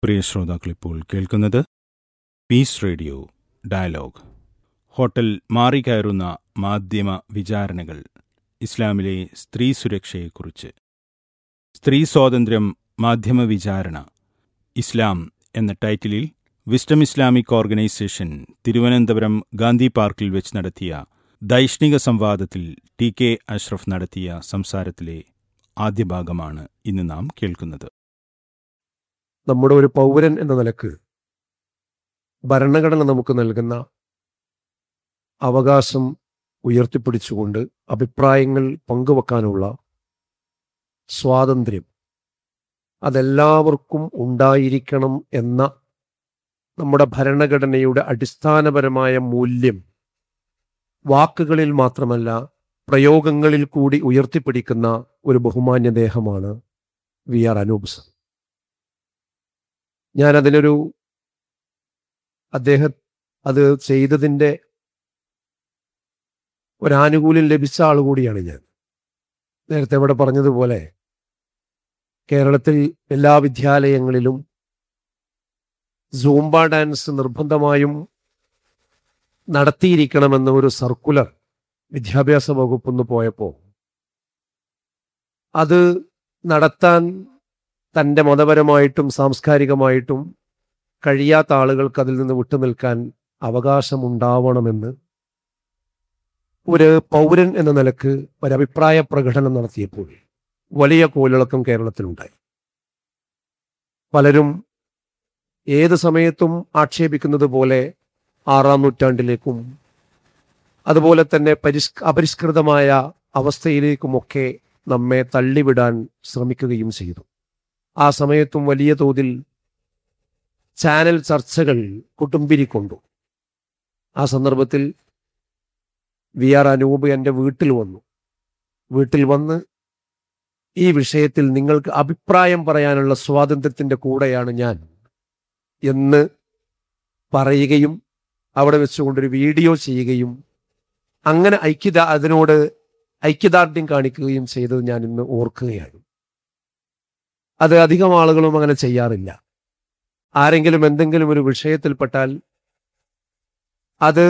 പ്രിയ ശ്രോതാക്കളിപ്പോൾ കേൾക്കുന്നത് peace radio dialogue hotel മാറിക്കയറുന്ന മാധ്യമ വിചാരണകൾ ഇസ്ലാമിലെ സ്ത്രീ സുരക്ഷയെക്കുറിച്ച് സ്ത്രീ സ്വാതന്ത്ര്യം മാധ്യമ വിചാരണ ഇസ്ലാം എന്ന ടൈറ്റിലിൽ wisdom Islamic organization Thiruvananthapuram Gandhi പാർക്കിൽ വെച്ച് നടത്തിയ ദൈഷ്ണിക സംവാദത്തിൽ ടി കെ അഷ്റഫ് നടത്തിയ സംസാരത്തിലെ ആദ്യ ഭാഗമാണ് ഇന്ന് നാം കേൾക്കുന്നത് നമ്മുടെ ഒരു പൗരൻ എന്ന നിലക്ക് ഭരണഘടന നമുക്ക് നൽകുന്ന അവകാശം ഉയർത്തിപ്പിടിച്ചുകൊണ്ട് അഭിപ്രായങ്ങൾ പങ്കുവെക്കാനുള്ള സ്വാതന്ത്ര്യം അതെല്ലാവർക്കും ഉണ്ടായിരിക്കണം എന്ന നമ്മുടെ ഭരണഘടനയുടെ അടിസ്ഥാനപരമായ മൂല്യം വാക്കുകളിൽ മാത്രമല്ല പ്രയോഗങ്ങളിൽ കൂടി ഉയർത്തിപ്പിടിക്കുന്ന ഒരു ബഹുമാന്യദേഹമാണ് വി ആർ അനൂപ് സർ ഞാൻ അതിനൊരു അദ്ദേഹം അത് ചെയ്തതിൻ്റെ ഒരാനുകൂല്യം ലഭിച്ച ആൾ കൂടിയാണ് ഞാൻ നേരത്തെ ഇവിടെ പറഞ്ഞതുപോലെ കേരളത്തിൽ എല്ലാ വിദ്യാലയങ്ങളിലും സൂംബ ഡാൻസ് നിർബന്ധമായും നടത്തിയിരിക്കണമെന്ന ഒരു സർക്കുലർ വിദ്യാഭ്യാസ വകുപ്പൊന്ന് പോയപ്പോൾ അത് നടത്താൻ തൻ്റെ മതപരമായിട്ടും സാംസ്കാരികമായിട്ടും കഴിയാത്ത ആളുകൾക്ക് അതിൽ നിന്ന് വിട്ടുനിൽക്കാൻ അവകാശമുണ്ടാവണമെന്ന് ഒരു പൗരൻ എന്ന നിലക്ക് ഒരഭിപ്രായ പ്രകടനം നടത്തിയപ്പോൾ വലിയ കോലിളക്കം കേരളത്തിലുണ്ടായി പലരും ഏത് സമയത്തും ആക്ഷേപിക്കുന്നത് പോലെ ആറാം നൂറ്റാണ്ടിലേക്കും അതുപോലെ തന്നെ പരിഷ് അപരിഷ്കൃതമായ അവസ്ഥയിലേക്കുമൊക്കെ നമ്മെ തള്ളിവിടാൻ ശ്രമിക്കുകയും ചെയ്തു ആ സമയത്തും വലിയ തോതിൽ ചാനൽ ചർച്ചകൾ കുട്ടുംബിരിക്കൊണ്ടു ആ സന്ദർഭത്തിൽ വി ആർ അനൂപ് എൻ്റെ വീട്ടിൽ വന്നു വീട്ടിൽ വന്ന് ഈ വിഷയത്തിൽ നിങ്ങൾക്ക് അഭിപ്രായം പറയാനുള്ള സ്വാതന്ത്ര്യത്തിൻ്റെ കൂടെയാണ് ഞാൻ എന്ന് പറയുകയും അവിടെ വെച്ചുകൊണ്ടൊരു വീഡിയോ ചെയ്യുകയും അങ്ങനെ ഐക്യത അതിനോട് ഐക്യദാർഢ്യം കാണിക്കുകയും ചെയ്തത് ഞാൻ ഇന്ന് ഓർക്കുകയാണ് അത് അധികം ആളുകളും അങ്ങനെ ചെയ്യാറില്ല ആരെങ്കിലും എന്തെങ്കിലും ഒരു വിഷയത്തിൽപ്പെട്ടാൽ അത്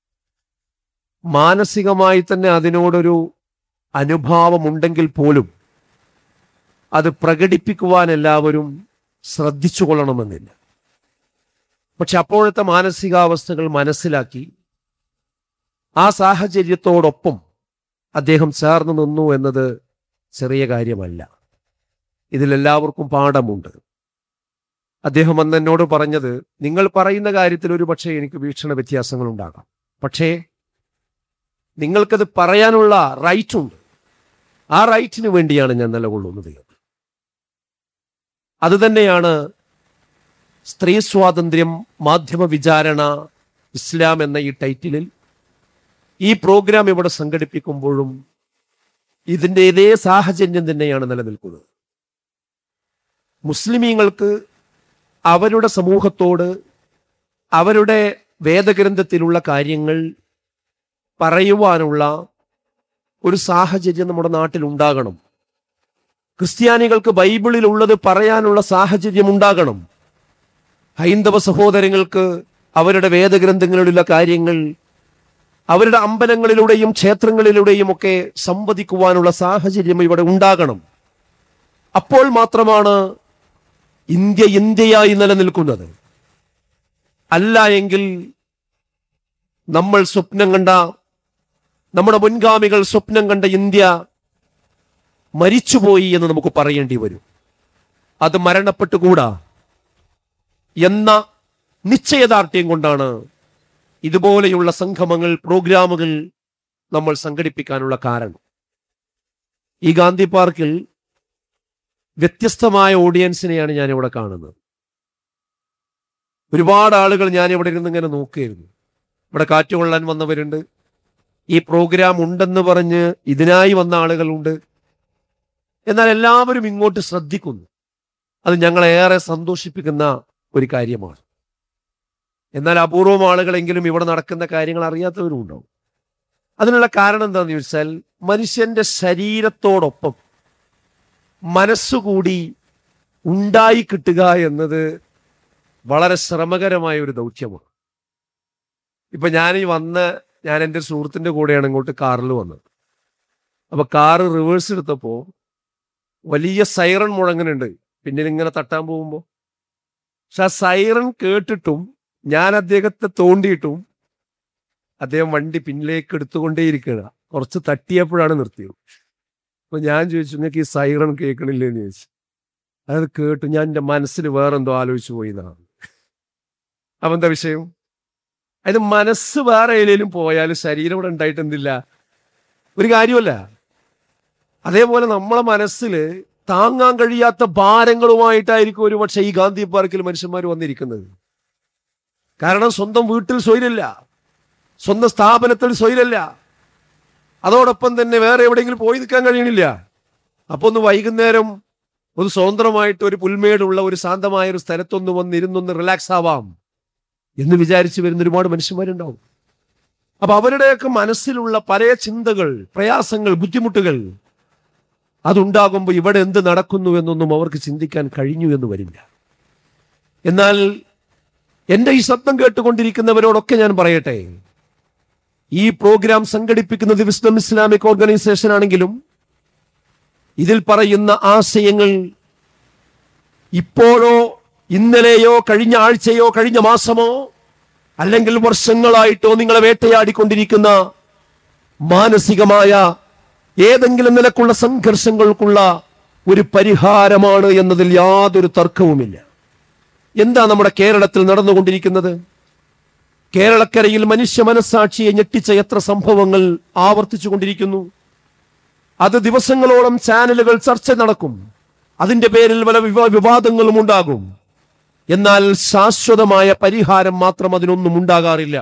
മാനസികമായി തന്നെ അതിനോടൊരു അനുഭാവമുണ്ടെങ്കിൽ പോലും അത് പ്രകടിപ്പിക്കുവാൻ എല്ലാവരും ശ്രദ്ധിച്ചു കൊള്ളണമെന്നില്ല പക്ഷെ അപ്പോഴത്തെ മാനസികാവസ്ഥകൾ മനസ്സിലാക്കി ആ സാഹചര്യത്തോടൊപ്പം അദ്ദേഹം ചേർന്ന് നിന്നു എന്നത് ചെറിയ കാര്യമല്ല ഇതിലെല്ലാവർക്കും പാഠമുണ്ട് അദ്ദേഹം അന്ന് എന്നോട് പറഞ്ഞത് നിങ്ങൾ പറയുന്ന കാര്യത്തിൽ ഒരു പക്ഷേ എനിക്ക് വീക്ഷണ വ്യത്യാസങ്ങൾ ഉണ്ടാകാം പക്ഷേ നിങ്ങൾക്കത് പറയാനുള്ള റൈറ്റ് ഉണ്ട് ആ റൈറ്റിന് വേണ്ടിയാണ് ഞാൻ നിലകൊള്ളുന്നത് അത് തന്നെയാണ് സ്ത്രീ സ്വാതന്ത്ര്യം മാധ്യമ വിചാരണ ഇസ്ലാം എന്ന ഈ ടൈറ്റിലിൽ ഈ പ്രോഗ്രാം ഇവിടെ സംഘടിപ്പിക്കുമ്പോഴും ഇതിൻ്റെ ഇതേ സാഹചര്യം തന്നെയാണ് നിലനിൽക്കുന്നത് മുസ്ലിമീങ്ങൾക്ക് അവരുടെ സമൂഹത്തോട് അവരുടെ വേദഗ്രന്ഥത്തിലുള്ള കാര്യങ്ങൾ പറയുവാനുള്ള ഒരു സാഹചര്യം നമ്മുടെ നാട്ടിൽ ഉണ്ടാകണം ക്രിസ്ത്യാനികൾക്ക് ബൈബിളിൽ ഉള്ളത് പറയാനുള്ള സാഹചര്യം ഉണ്ടാകണം ഹൈന്ദവ സഹോദരങ്ങൾക്ക് അവരുടെ വേദഗ്രന്ഥങ്ങളിലുള്ള കാര്യങ്ങൾ അവരുടെ അമ്പലങ്ങളിലൂടെയും ക്ഷേത്രങ്ങളിലൂടെയും ഒക്കെ സംവദിക്കുവാനുള്ള സാഹചര്യം ഇവിടെ ഉണ്ടാകണം അപ്പോൾ മാത്രമാണ് ഇന്ത്യ ഇന്ത്യയായി നിലനിൽക്കുന്നത് അല്ല എങ്കിൽ നമ്മൾ സ്വപ്നം കണ്ട നമ്മുടെ മുൻഗാമികൾ സ്വപ്നം കണ്ട ഇന്ത്യ മരിച്ചുപോയി എന്ന് നമുക്ക് പറയേണ്ടി വരും അത് മരണപ്പെട്ടുകൂടാ എന്ന നിശ്ചയദാർഢ്യം കൊണ്ടാണ് ഇതുപോലെയുള്ള സംഗമങ്ങൾ പ്രോഗ്രാമുകൾ നമ്മൾ സംഘടിപ്പിക്കാനുള്ള കാരണം ഈ ഗാന്ധി പാർക്കിൽ വ്യത്യസ്തമായ ഓഡിയൻസിനെയാണ് ഞാൻ ഇവിടെ കാണുന്നത് ഒരുപാട് ആളുകൾ ഞാൻ ഇവിടെ ഇരുന്ന് ഇങ്ങനെ നോക്കുകയായിരുന്നു ഇവിടെ കാറ്റ് കൊള്ളാൻ വന്നവരുണ്ട് ഈ പ്രോഗ്രാം ഉണ്ടെന്ന് പറഞ്ഞ് ഇതിനായി വന്ന ആളുകളുണ്ട് എന്നാൽ എല്ലാവരും ഇങ്ങോട്ട് ശ്രദ്ധിക്കുന്നു അത് ഞങ്ങളെ ഏറെ സന്തോഷിപ്പിക്കുന്ന ഒരു കാര്യമാണ് എന്നാൽ അപൂർവം ആളുകളെങ്കിലും ഇവിടെ നടക്കുന്ന കാര്യങ്ങൾ അറിയാത്തവരും ഉണ്ടാവും അതിനുള്ള കാരണം എന്താണെന്ന് ചോദിച്ചാൽ മനുഷ്യന്റെ ശരീരത്തോടൊപ്പം മനസ്സുകൂടി ഉണ്ടായി കിട്ടുക എന്നത് വളരെ ശ്രമകരമായ ഒരു ദൗത്യമാണ് ഇപ്പൊ ഞാൻ ഈ വന്ന ഞാൻ എൻ്റെ സുഹൃത്തിന്റെ കൂടെയാണ് ഇങ്ങോട്ട് കാറിൽ വന്നത് അപ്പൊ കാറ് റിവേഴ്സ് എടുത്തപ്പോ വലിയ സൈറൺ മുഴങ്ങുന്നുണ്ട് പിന്നിൽ ഇങ്ങനെ തട്ടാൻ പോകുമ്പോ പക്ഷെ ആ സൈറൺ കേട്ടിട്ടും ഞാൻ അദ്ദേഹത്തെ തോണ്ടിയിട്ടും അദ്ദേഹം വണ്ടി പിന്നിലേക്ക് എടുത്തുകൊണ്ടേയിരിക്കുക കുറച്ച് തട്ടിയപ്പോഴാണ് നിർത്തിയത് അപ്പൊ ഞാൻ ചോദിച്ചു നിങ്ങൾക്ക് ഈ സൈറൺ കേൾക്കണില്ലേ എന്ന് ചോദിച്ചു അത് കേട്ടു ഞാൻ എൻ്റെ മനസ്സിൽ വേറെന്തോ ആലോചിച്ചു പോയി എന്നാണ് അപ്പൊ എന്താ വിഷയം അത് മനസ്സ് വേറെ എവിടെയും പോയാൽ ശരീരം ഇവിടെ ഉണ്ടായിട്ട് എന്തില്ല ഒരു കാര്യമല്ല അതേപോലെ നമ്മളെ മനസ്സിൽ താങ്ങാൻ കഴിയാത്ത ഭാരങ്ങളുമായിട്ടായിരിക്കും ഒരു പക്ഷേ ഈ ഗാന്ധി പാർക്കിൽ മനുഷ്യന്മാർ വന്നിരിക്കുന്നത് കാരണം സ്വന്തം വീട്ടിൽ സ്വൈരല്ല സ്വന്തം സ്ഥാപനത്തിൽ സ്വൈരല്ല അതോടൊപ്പം തന്നെ വേറെ എവിടെയെങ്കിലും പോയി നിൽക്കാൻ കഴിയണില്ല അപ്പൊ ഒന്ന് വൈകുന്നേരം ഒന്ന് സ്വതന്ത്രമായിട്ട് ഒരു പുൽമേടുള്ള ഒരു ശാന്തമായ ഒരു സ്ഥലത്തൊന്ന് വന്നിരുന്നൊന്ന് റിലാക്സ് ആവാം എന്ന് വിചാരിച്ച് വരുന്ന ഒരുപാട് മനുഷ്യന്മാരുണ്ടാവും അപ്പൊ അവരുടെയൊക്കെ മനസ്സിലുള്ള പല ചിന്തകൾ പ്രയാസങ്ങൾ ബുദ്ധിമുട്ടുകൾ അതുണ്ടാകുമ്പോൾ ഇവിടെ എന്ത് നടക്കുന്നു എന്നൊന്നും അവർക്ക് ചിന്തിക്കാൻ കഴിഞ്ഞു എന്ന് വരില്ല എന്നാൽ എന്റെ ഈ ശബ്ദം കേട്ടുകൊണ്ടിരിക്കുന്നവരോടൊക്കെ ഞാൻ പറയട്ടെ ഈ പ്രോഗ്രാം സംഘടിപ്പിക്കുന്നത് വിസ്ഡം ഇസ്ലാമിക് ഓർഗനൈസേഷൻ ആണെങ്കിലും ഇതിൽ പറയുന്ന ആശയങ്ങൾ ഇപ്പോഴോ ഇന്നലെയോ കഴിഞ്ഞ ആഴ്ചയോ കഴിഞ്ഞ മാസമോ അല്ലെങ്കിൽ വർഷങ്ങളായിട്ടോ നിങ്ങളെ വേട്ടയാടിക്കൊണ്ടിരിക്കുന്ന മാനസികമായ ഏതെങ്കിലും നിലക്കുള്ള സംഘർഷങ്ങൾക്കുള്ള ഒരു പരിഹാരമാണ് എന്നതിൽ യാതൊരു തർക്കവുമില്ല എന്താ നമ്മുടെ കേരളത്തിൽ നടന്നുകൊണ്ടിരിക്കുന്നത് കേരളക്കരയിൽ മനുഷ്യ മനസ്സാക്ഷിയെ ഞെട്ടിച്ച എത്ര സംഭവങ്ങൾ ആവർത്തിച്ചു കൊണ്ടിരിക്കുന്നു അത് ദിവസങ്ങളോളം ചാനലുകൾ ചർച്ച നടക്കും അതിന്റെ പേരിൽ പല വിവാ വിവാദങ്ങളും ഉണ്ടാകും എന്നാൽ ശാശ്വതമായ പരിഹാരം മാത്രം അതിനൊന്നും ഉണ്ടാകാറില്ല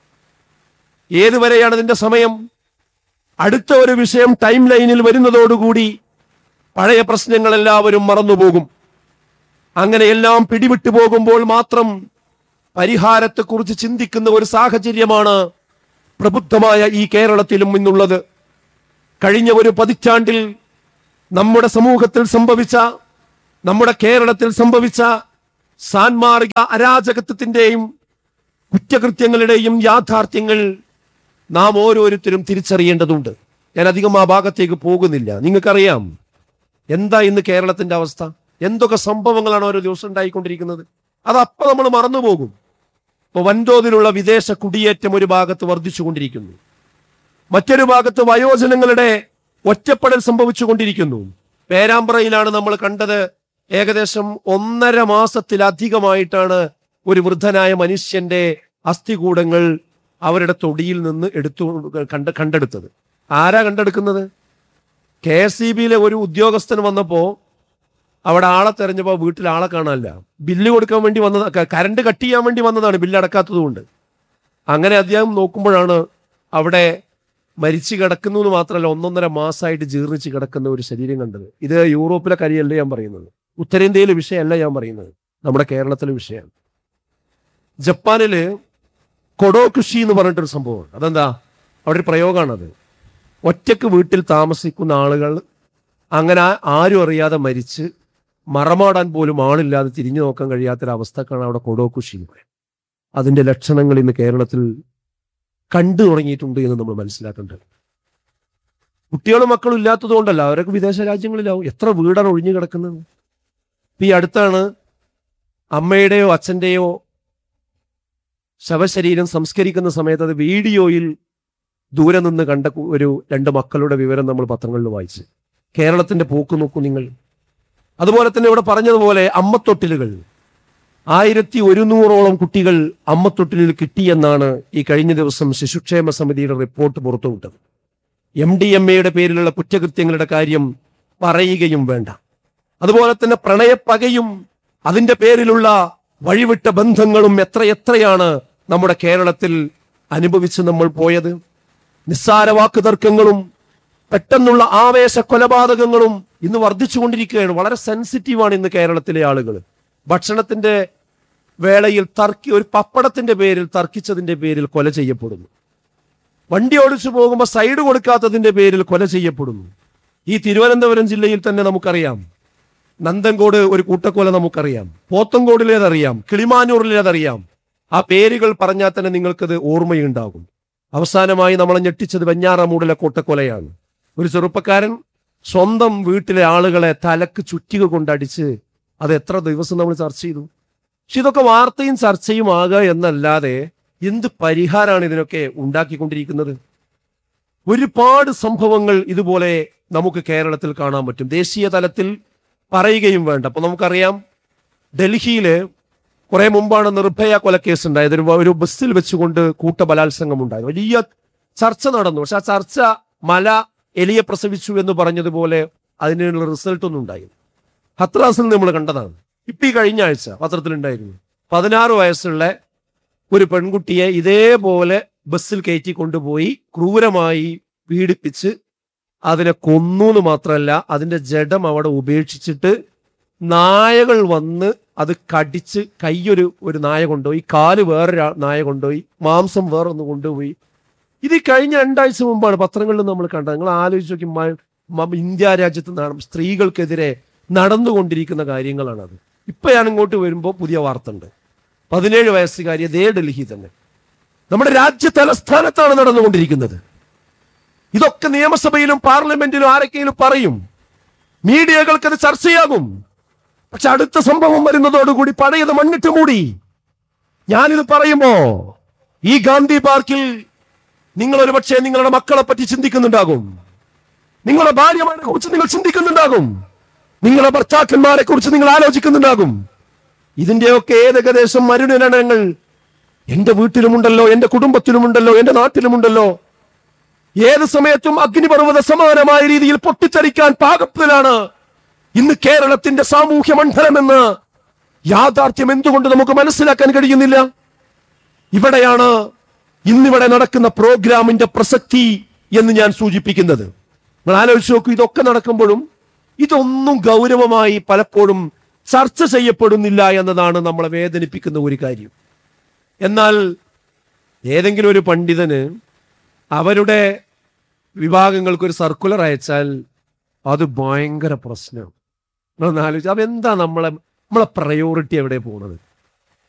ഏതുവരെയാണ് അതിന്റെ സമയം അടുത്ത ഒരു വിഷയം ടൈം ലൈനിൽ വരുന്നതോടുകൂടി പഴയ പ്രശ്നങ്ങൾ എല്ലാവരും മറന്നുപോകും അങ്ങനെ എല്ലാം പിടിവിട്ടു പോകുമ്പോൾ മാത്രം പരിഹാരത്തെക്കുറിച്ച് ചിന്തിക്കുന്ന ഒരു സാഹചര്യമാണ് പ്രബുദ്ധമായ ഈ കേരളത്തിലും ഇന്നുള്ളത് കഴിഞ്ഞ ഒരു പതിറ്റാണ്ടിൽ നമ്മുടെ സമൂഹത്തിൽ സംഭവിച്ച നമ്മുടെ കേരളത്തിൽ സംഭവിച്ച സാൻമാർഗ അരാജകത്വത്തിന്റെയും കുറ്റകൃത്യങ്ങളുടെയും യാഥാർത്ഥ്യങ്ങൾ നാം ഓരോരുത്തരും തിരിച്ചറിയേണ്ടതുണ്ട് ഞാൻ അധികം ആ ഭാഗത്തേക്ക് പോകുന്നില്ല നിങ്ങൾക്കറിയാം എന്താ ഇന്ന് കേരളത്തിന്റെ അവസ്ഥ എന്തൊക്കെ സംഭവങ്ങളാണ് ഓരോ ദിവസം ഉണ്ടായിക്കൊണ്ടിരിക്കുന്നത് അത് അപ്പൊ നമ്മൾ മറന്നുപോകും ഇപ്പൊ വൻതോതിലുള്ള വിദേശ കുടിയേറ്റം ഒരു ഭാഗത്ത് വർദ്ധിച്ചുകൊണ്ടിരിക്കുന്നു മറ്റൊരു ഭാഗത്ത് വയോജനങ്ങളുടെ ഒറ്റപ്പെടൽ സംഭവിച്ചുകൊണ്ടിരിക്കുന്നു പേരാമ്പ്രയിലാണ് നമ്മൾ കണ്ടത് ഏകദേശം ഒന്നര മാസത്തിലധികമായിട്ടാണ് ഒരു വൃദ്ധനായ മനുഷ്യന്റെ അസ്ഥികൂടങ്ങൾ അവരുടെ തൊടിയിൽ നിന്ന് എടുത്തു കണ്ട കണ്ടെടുത്തത് ആരാ കണ്ടെടുക്കുന്നത് കെ എസ് ഇ ബിയിലെ ഒരു ഉദ്യോഗസ്ഥൻ വന്നപ്പോ അവിടെ ആളെ തെരഞ്ഞപ്പോ വീട്ടിൽ ആളെ കാണാനില്ല ബില്ല് കൊടുക്കാൻ വേണ്ടി വന്നത് ക- കറണ്ട് കട്ട് ചെയ്യാൻ വേണ്ടി വന്നതാണ് ബില്ല് അടക്കാത്തത് കൊണ്ട് അങ്ങനെ അദ്ദേഹം നോക്കുമ്പോഴാണ് അവിടെ മരിച്ചു കിടക്കുന്നു എന്ന് മാത്രമല്ല ഒന്നൊന്നര മാസമായിട്ട് ജീർണിച്ച് കിടക്കുന്ന ഒരു ശരീരം കണ്ടത് ഇത് യൂറോപ്പിലെ കാര്യമല്ല ഞാൻ പറയുന്നത് ഉത്തരേന്ത്യയിലെ വിഷയമല്ല ഞാൻ പറയുന്നത് നമ്മുടെ കേരളത്തിലെ വിഷയമാണ് ജപ്പാനില് കൊടോകുഷി എന്ന് പറഞ്ഞിട്ടൊരു സംഭവമാണ് അതെന്താ അവിടെ ഒരു പ്രയോഗമാണത് ഒറ്റക്ക് വീട്ടിൽ താമസിക്കുന്ന ആളുകൾ അങ്ങനെ ആ- ആരും അറിയാതെ മരിച്ച് മറമാടാൻ പോലും ആളില്ലാതെ തിരിഞ്ഞു നോക്കാൻ കഴിയാത്തൊരവസ്ഥക്കാണ് അവിടെ കൊടോകുഷി എന്ന് പറയുന്നത് അതിന്റെ ലക്ഷണങ്ങൾ ഇന്ന് കേരളത്തിൽ കണ്ടു തുടങ്ങിയിട്ടുണ്ട് എന്ന് നമ്മൾ മനസ്സിലാക്കേണ്ടത് കുട്ടികളും മക്കളും ഇല്ലാത്തത് കൊണ്ടല്ല അവരൊക്കെ വിദേശ രാജ്യങ്ങളിലാവും എത്ര വീടാണ് ഒഴിഞ്ഞു കിടക്കുന്നത് ഇപ്പൊ ഈ അടുത്താണ് അമ്മയുടെയോ അച്ഛന്റെയോ ശവശരീരം സംസ്കരിക്കുന്ന സമയത്ത് അത് വീഡിയോയിൽ ദൂരെ നിന്ന് കണ്ട കു- ഒരു രണ്ട് മക്കളുടെ വിവരം നമ്മൾ പത്രങ്ങളിൽ വായിച്ച് കേരളത്തിന്റെ പോക്ക് നോക്കൂ നിങ്ങൾ അതുപോലെ തന്നെ ഇവിടെ പറഞ്ഞതുപോലെ അമ്മത്തൊട്ടിലുകൾ ആയിരത്തി ഒരുന്നൂറോളം കുട്ടികൾ അമ്മത്തൊട്ടിലിൽ കിട്ടിയെന്നാണ് ഈ കഴിഞ്ഞ ദിവസം ശിശുക്ഷേമ സമിതിയുടെ റിപ്പോർട്ട് പുറത്തുവിട്ടത് എം ഡി എം എയുടെ പേരിലുള്ള കുറ്റകൃത്യങ്ങളുടെ കാര്യം പറയുകയും വേണ്ട അതുപോലെ തന്നെ പ്രണയപ്പകയും അതിന്റെ പേരിലുള്ള വഴിവിട്ട ബന്ധങ്ങളും എത്രയെത്രയാണ് നമ്മുടെ കേരളത്തിൽ അനുഭവിച്ച് നമ്മൾ പോയത് നിസ്സാര വാക്ക് തർക്കങ്ങളും പെട്ടെന്നുള്ള ആവേശ കൊലപാതകങ്ങളും ഇന്ന് വർദ്ധിച്ചുകൊണ്ടിരിക്കുകയാണ് വളരെ സെൻസിറ്റീവാണ് ഇന്ന് കേരളത്തിലെ ആളുകൾ ഭക്ഷണത്തിന്റെ വേളയിൽ തർക്കി ഒരു പപ്പടത്തിന്റെ പേരിൽ തർക്കിച്ചതിന്റെ പേരിൽ കൊല ചെയ്യപ്പെടുന്നു വണ്ടി ഓടിച്ചു പോകുമ്പോൾ സൈഡ് കൊടുക്കാത്തതിന്റെ പേരിൽ കൊല ചെയ്യപ്പെടുന്നു ഈ തിരുവനന്തപുരം ജില്ലയിൽ തന്നെ നമുക്കറിയാം നന്ദൻകോട് ഒരു കൂട്ടക്കൊല നമുക്കറിയാം പോത്തൻകോടിലേതറിയാം കിളിമാനൂരിലേതറിയാം ആ പേരുകൾ പറഞ്ഞാൽ തന്നെ നിങ്ങൾക്കത് ഓർമ്മയുണ്ടാകും അവസാനമായി നമ്മളെ ഞെട്ടിച്ചത് വെഞ്ഞാറമൂടിലെ കൂട്ടക്കൊലയാണ് ഒരു ചെറുപ്പക്കാരൻ സ്വന്തം വീട്ടിലെ ആളുകളെ തലക്ക് ചുറ്റിക കൊണ്ടടിച്ച് അത് എത്ര ദിവസം നമ്മൾ ചർച്ച ചെയ്തു പക്ഷെ ഇതൊക്കെ വാർത്തയും ചർച്ചയും ആകുക എന്നല്ലാതെ എന്ത് പരിഹാരമാണ് ഇതിനൊക്കെ ഉണ്ടാക്കിക്കൊണ്ടിരിക്കുന്നത് ഒരുപാട് സംഭവങ്ങൾ ഇതുപോലെ നമുക്ക് കേരളത്തിൽ കാണാൻ പറ്റും ദേശീയ തലത്തിൽ പറയുകയും വേണ്ട അപ്പൊ നമുക്കറിയാം ഡൽഹിയില് കുറെ മുമ്പാണ് നിർഭയ കൊലക്കേസ് ഉണ്ടായത് ഒരു ഒരു ബസ്സിൽ വെച്ചുകൊണ്ട് കൂട്ടബലാത്സംഗം ഉണ്ടായത് വലിയ ചർച്ച നടന്നു പക്ഷെ ആ ചർച്ച മല എലിയെ പ്രസവിച്ചു എന്ന് പറഞ്ഞതുപോലെ അതിനുള്ള റിസൾട്ട് ഒന്നും ഉണ്ടായില്ല ഹത്രാസിൽ നമ്മൾ കണ്ടതാണ് ഇപ്പൊ ഈ കഴിഞ്ഞ ആഴ്ച പത്രത്തിലുണ്ടായിരുന്നു പതിനാറ് വയസ്സുള്ള ഒരു പെൺകുട്ടിയെ ഇതേപോലെ ബസ്സിൽ കയറ്റി കൊണ്ടുപോയി ക്രൂരമായി പീഡിപ്പിച്ച് അതിനെ കൊന്നു എന്ന് മാത്രമല്ല അതിന്റെ ജഡം അവിടെ ഉപേക്ഷിച്ചിട്ട് നായകൾ വന്ന് അത് കടിച്ച് കൈയൊരു ഒരു നായ കൊണ്ടുപോയി കാല് വേറൊരു നായ കൊണ്ടുപോയി മാംസം വേറൊന്ന് കൊണ്ടുപോയി ഇത് ഈ കഴിഞ്ഞ രണ്ടാഴ്ച മുമ്പാണ് പത്രങ്ങളിൽ നമ്മൾ കണ്ടത് നിങ്ങൾ ആലോചിച്ച് നോക്കി മ- മ- ഇന്ത്യ രാജ്യത്ത് നട- സ്ത്രീകൾക്കെതിരെ നടന്നുകൊണ്ടിരിക്കുന്ന കാര്യങ്ങളാണത് ഇപ്പൊ ഞാൻ ഇങ്ങോട്ട് വരുമ്പോൾ പുതിയ വാർത്ത ഉണ്ട് പതിനേഴ് വയസ്സുകാരി അതേ ഡൽഹി തന്നെ നമ്മുടെ രാജ്യ തലസ്ഥാനത്താണ് നടന്നുകൊണ്ടിരിക്കുന്നത് ഇതൊക്കെ നിയമസഭയിലും പാർലമെന്റിലും ആരൊക്കെയും പറയും മീഡിയകൾക്ക് അത് ചർച്ചയാകും പക്ഷെ അടുത്ത സംഭവം വരുന്നതോടുകൂടി പഴയത് മണ്ണിട്ട് മൂടി ഞാനിത് പറയുമ്പോ ഈ ഗാന്ധി പാർക്കിൽ നിങ്ങൾ ഒരുപക്ഷെ നിങ്ങളുടെ മക്കളെ പറ്റി ചിന്തിക്കുന്നുണ്ടാകും നിങ്ങളുടെ ഭാര്യമാരെ കുറിച്ച് നിങ്ങൾ ചിന്തിക്കുന്നുണ്ടാകും നിങ്ങളുടെ ഭർത്താക്കന്മാരെ കുറിച്ച് നിങ്ങൾ ആലോചിക്കുന്നുണ്ടാകും ഇതിന്റെയൊക്കെ ഏകദേശം മരുനിരണങ്ങൾ എന്റെ വീട്ടിലുമുണ്ടല്ലോ എന്റെ കുടുംബത്തിലുമുണ്ടല്ലോ എന്റെ നാട്ടിലുമുണ്ടല്ലോ ഏത് സമയത്തും അഗ്നിപർവ്വത സമാനമായ രീതിയിൽ പൊട്ടിത്തെറിക്കാൻ പാകത്തിലാണ് ഇന്ന് കേരളത്തിന്റെ സാമൂഹ്യ മണ്ഡലമെന്ന് യാഥാർത്ഥ്യം എന്തുകൊണ്ട് നമുക്ക് മനസ്സിലാക്കാൻ കഴിയുന്നില്ല ഇവിടെയാണ് ഇന്നിവിടെ നടക്കുന്ന പ്രോഗ്രാമിന്റെ പ്രസക്തി എന്ന് ഞാൻ സൂചിപ്പിക്കുന്നത് നിങ്ങൾ ആലോചിച്ച് നോക്കൂ ഇതൊക്കെ നടക്കുമ്പോഴും ഇതൊന്നും ഗൗരവമായി പലപ്പോഴും ചർച്ച ചെയ്യപ്പെടുന്നില്ല എന്നതാണ് നമ്മളെ വേദനിപ്പിക്കുന്ന ഒരു കാര്യം എന്നാൽ ഏതെങ്കിലും ഒരു പണ്ഡിതന് അവരുടെ വിഭാഗങ്ങൾക്ക് ഒരു സർക്കുലർ അയച്ചാൽ അത് ഭയങ്കര പ്രശ്നമാണ് നിങ്ങളൊന്ന് ആലോചിച്ച് അപ്പൊ എന്താ നമ്മളെ നമ്മളെ പ്രയോറിറ്റി എവിടെ പോകുന്നത്